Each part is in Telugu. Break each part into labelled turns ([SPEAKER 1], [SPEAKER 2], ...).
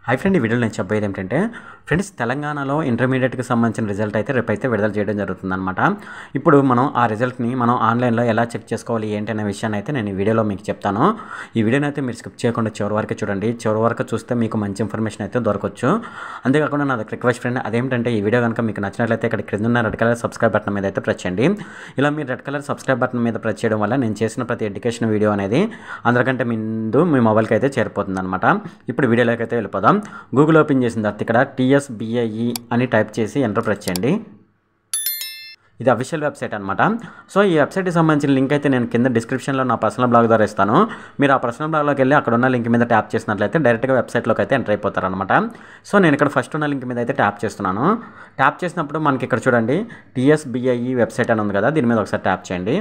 [SPEAKER 1] హై ఫ్రెండ్ ఈ వీడియోలో నేను చెప్పేది ఏంటంటే ఫ్రెండ్స్ తెలంగాణలో ఇంటర్మీడియట్కి సంబంధించిన రిజల్ట్ అయితే రేపైతే విడుదల చేయడం జరుగుతుందన్నమాట ఇప్పుడు మనం ఆ రిజల్ట్ని మనం ఆన్లైన్లో ఎలా చెక్ చేసుకోవాలి ఏంటి అనే విషయాన్ని అయితే నేను ఈ వీడియోలో మీకు చెప్తాను ఈ వీడియోని అయితే మీరు స్కిప్ చేయకుండా చివరి వరకు చూడండి చివరి వరకు చూస్తే మీకు మంచి ఇన్ఫర్మేషన్ అయితే దొరకవచ్చు అంతేకాకుండా నా రిక్వెస్ట్ ఫ్రెండ్ అదేంటంటే ఈ వీడియో కనుక మీకు నచ్చినట్లయితే ఇక్కడ క్రింద ఉన్న రెడ్ కలర్ సబ్స్క్రైబ్ బటన్ మీద అయితే ప్రెస్ చేయండి ఇలా మీరు రెడ్ కలర్ సబ్స్క్రైబ్ బటన్ మీద ప్రెస్ చేయడం వల్ల నేను చేసిన ప్రతి ఎడ్యుకేషన్ వీడియో అనేది అందరికంటే ముందు మీ మొబైల్కి అయితే చేరిపోతుంది అనమాట ఇప్పుడు వీడియోలోకి అయితే వెళ్ళిపోదాం గూగుల్ ఓపెన్ చేసిన తర్వాత ఇక్కడ టీఎస్బిఐఈ అని టైప్ చేసి ఎంటర్ ప్రెస్ చేయండి ఇది అఫీషియల్ వెబ్సైట్ అనమాట సో ఈ వెబ్సైట్కి సంబంధించిన లింక్ అయితే నేను కింద డిస్క్రిప్షన్లో నా పర్సనల్ బ్లాగ్ ద్వారా ఇస్తాను మీరు ఆ పర్సనల్ బ్లాగ్లోకి వెళ్ళి అక్కడ ఉన్న లింక్ మీద ట్యాప్ చేసినట్లయితే డైరెక్ట్గా వెబ్సైట్లోకి అయితే ఎంటర్ అయిపోతారనమాట సో నేను ఇక్కడ ఫస్ట్ ఉన్న లింక్ మీద అయితే ట్యాప్ చేస్తున్నాను ట్యాప్ చేసినప్పుడు మనకి ఇక్కడ చూడండి టీఎస్బిఐఈ వెబ్సైట్ అని ఉంది కదా దీని మీద ఒకసారి ట్యాప్ చేయండి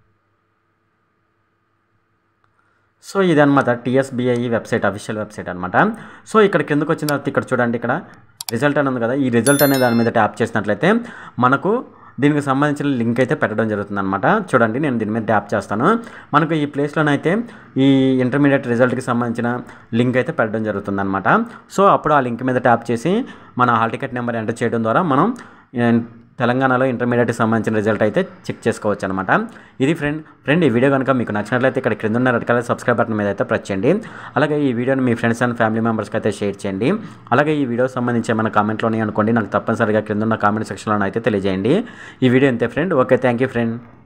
[SPEAKER 1] సో ఇదనమాట టీఎస్బిఐ వెబ్సైట్ అఫీషియల్ వెబ్సైట్ అనమాట సో ఇక్కడ కిందకు వచ్చిన తర్వాత ఇక్కడ చూడండి ఇక్కడ రిజల్ట్ అని ఉంది కదా ఈ రిజల్ట్ అనే దాని మీద ట్యాప్ చేసినట్లయితే మనకు దీనికి సంబంధించిన లింక్ అయితే పెట్టడం జరుగుతుంది అనమాట చూడండి నేను దీని మీద ట్యాప్ చేస్తాను మనకు ఈ ప్లేస్లోనైతే ఈ ఇంటర్మీడియట్ రిజల్ట్కి సంబంధించిన లింక్ అయితే పెట్టడం జరుగుతుంది అనమాట సో అప్పుడు ఆ లింక్ మీద ట్యాప్ చేసి మన హాల్ టికెట్ నెంబర్ ఎంటర్ చేయడం ద్వారా మనం తెలంగాణలో ఇంటర్మీడియట్కి సంబంధించిన రిజల్ట్ అయితే చెక్ చేసుకోవచ్చు అనమాట ఇది ఫ్రెండ్ ఫ్రెండ్ ఈ వీడియో కనుక మీకు నచ్చినట్లయితే ఇక్కడ క్రింద ఉన్న రెడ్ కలర్ సబ్స్క్రైబ్ బటన్ మీద అయితే ప్రెస్ చేయండి అలాగే ఈ వీడియోని మీ ఫ్రెండ్స్ అండ్ ఫ్యామిలీ మెంబర్స్కి అయితే షేర్ చేయండి అలాగే ఈ వీడియో సంబంధించి ఏమైనా కామెంట్లోనే అనుకోండి నాకు తప్పనిసరిగా క్రింద ఉన్న కామెంట్ సెక్షన్లో అయితే తెలియజేయండి ఈ వీడియో అంతే friend okay thank you friend